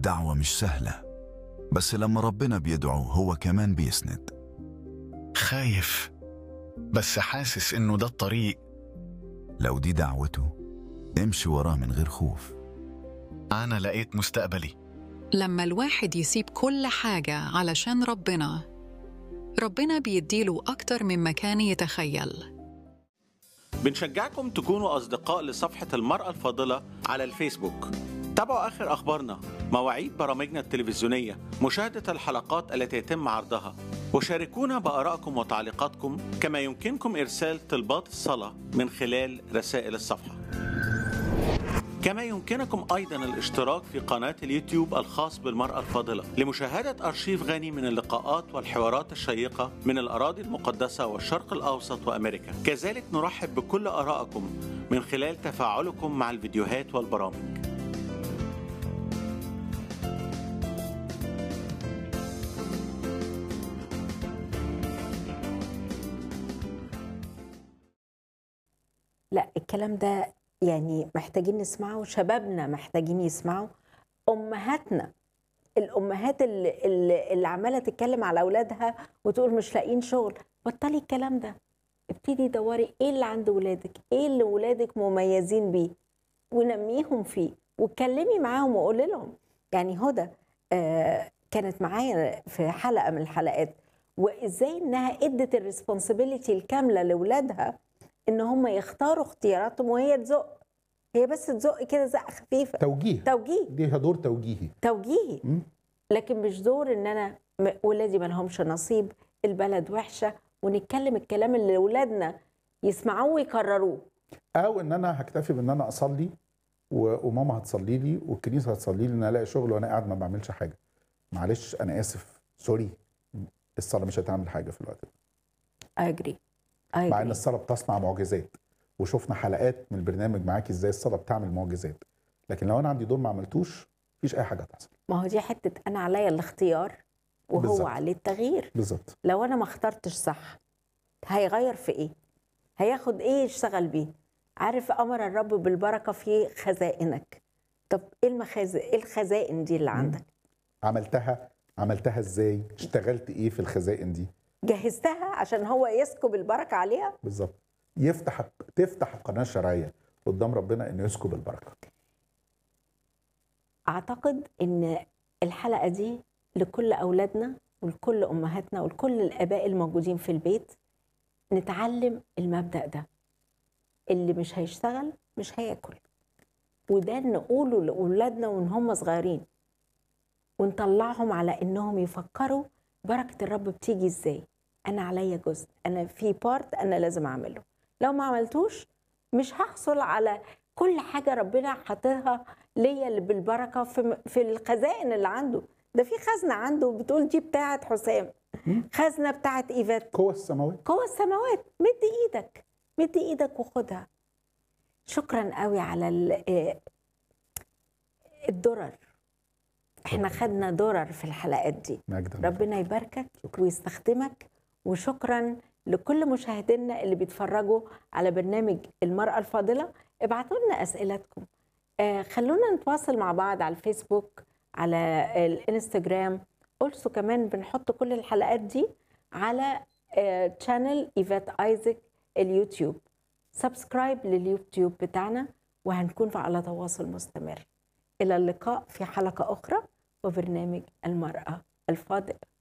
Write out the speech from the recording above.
الدعوة مش سهلة بس لما ربنا بيدعو هو كمان بيسند خايف بس حاسس إنه ده الطريق لو دي دعوته امشي وراه من غير خوف أنا لقيت مستقبلي لما الواحد يسيب كل حاجة علشان ربنا ربنا بيديله أكتر مما كان يتخيل بنشجعكم تكونوا أصدقاء لصفحة المرأة الفاضلة على الفيسبوك تابعوا آخر أخبارنا مواعيد برامجنا التلفزيونية مشاهدة الحلقات التي يتم عرضها وشاركونا بآرائكم وتعليقاتكم كما يمكنكم إرسال طلبات الصلاة من خلال رسائل الصفحة كما يمكنكم أيضا الاشتراك في قناة اليوتيوب الخاص بالمرأة الفاضلة لمشاهدة أرشيف غني من اللقاءات والحوارات الشيقة من الأراضي المقدسة والشرق الأوسط وأمريكا كذلك نرحب بكل آرائكم من خلال تفاعلكم مع الفيديوهات والبرامج لا الكلام ده يعني محتاجين نسمعه شبابنا محتاجين يسمعوا امهاتنا الامهات اللي, اللي, اللي عماله تتكلم على اولادها وتقول مش لاقيين شغل بطلي الكلام ده ابتدي دوري ايه اللي عند ولادك ايه اللي ولادك مميزين بيه ونميهم فيه واتكلمي معاهم وقولي لهم يعني هدى آه كانت معايا في حلقه من الحلقات وازاي انها ادت الريسبونسبيلتي الكامله لاولادها ان هم يختاروا اختياراتهم وهي تزق هي بس تزق كده زقه خفيفه توجيه توجيه ليها دور توجيهي توجيهي مم. لكن مش دور ان انا م- ولادي ما لهمش نصيب البلد وحشه ونتكلم الكلام اللي ولادنا يسمعوه ويكرروه او ان انا هكتفي بان انا اصلي و- وماما هتصلي لي والكنيسه هتصلي لي ان انا الاقي شغل وانا قاعد ما بعملش حاجه معلش انا اسف سوري الصلاه مش هتعمل حاجه في الوقت ده اجري مع ان اجري الصلاه بتصنع معجزات وشفنا حلقات من البرنامج معاكي ازاي الصلاه بتعمل معجزات لكن لو انا عندي دور ما عملتوش مفيش اي حاجه هتحصل ما هو دي حته انا عليا الاختيار وهو بالظبط. عليه التغيير بالظبط لو انا ما اخترتش صح هيغير في ايه هياخد ايه يشتغل بيه عارف امر الرب بالبركه في خزائنك طب ايه المخازن ايه الخزائن دي اللي عندك عملتها عملتها ازاي اشتغلت ايه في الخزائن دي جهزتها عشان هو يسكب البركه عليها بالظبط يفتح تفتح القناه الشرعيه قدام ربنا انه يسكب البركه اعتقد ان الحلقه دي لكل اولادنا ولكل امهاتنا ولكل الاباء الموجودين في البيت نتعلم المبدا ده اللي مش هيشتغل مش هياكل وده نقوله لاولادنا وان هم صغيرين ونطلعهم على انهم يفكروا بركه الرب بتيجي ازاي انا عليا جزء انا في بارت انا لازم اعمله لو ما عملتوش مش هحصل على كل حاجه ربنا حاططها ليا اللي بالبركه في في الخزائن اللي عنده ده في خزنه عنده بتقول دي بتاعه حسام خزنه بتاعه ايفات قوة السماوات قوة السماوات مد ايدك مد ايدك وخدها شكرا قوي على ال- آه، الدرر احنا خدنا درر في الحلقات دي مجد الله. ربنا يباركك ويستخدمك وشكرا لكل مشاهدينا اللي بيتفرجوا على برنامج المرأة الفاضلة ابعتوا لنا أسئلتكم آه خلونا نتواصل مع بعض على الفيسبوك على الانستجرام أولسو كمان بنحط كل الحلقات دي على تشانل ايفات ايزك اليوتيوب سبسكرايب لليوتيوب بتاعنا وهنكون على تواصل مستمر إلى اللقاء في حلقة أخرى وبرنامج المرأة الفاضلة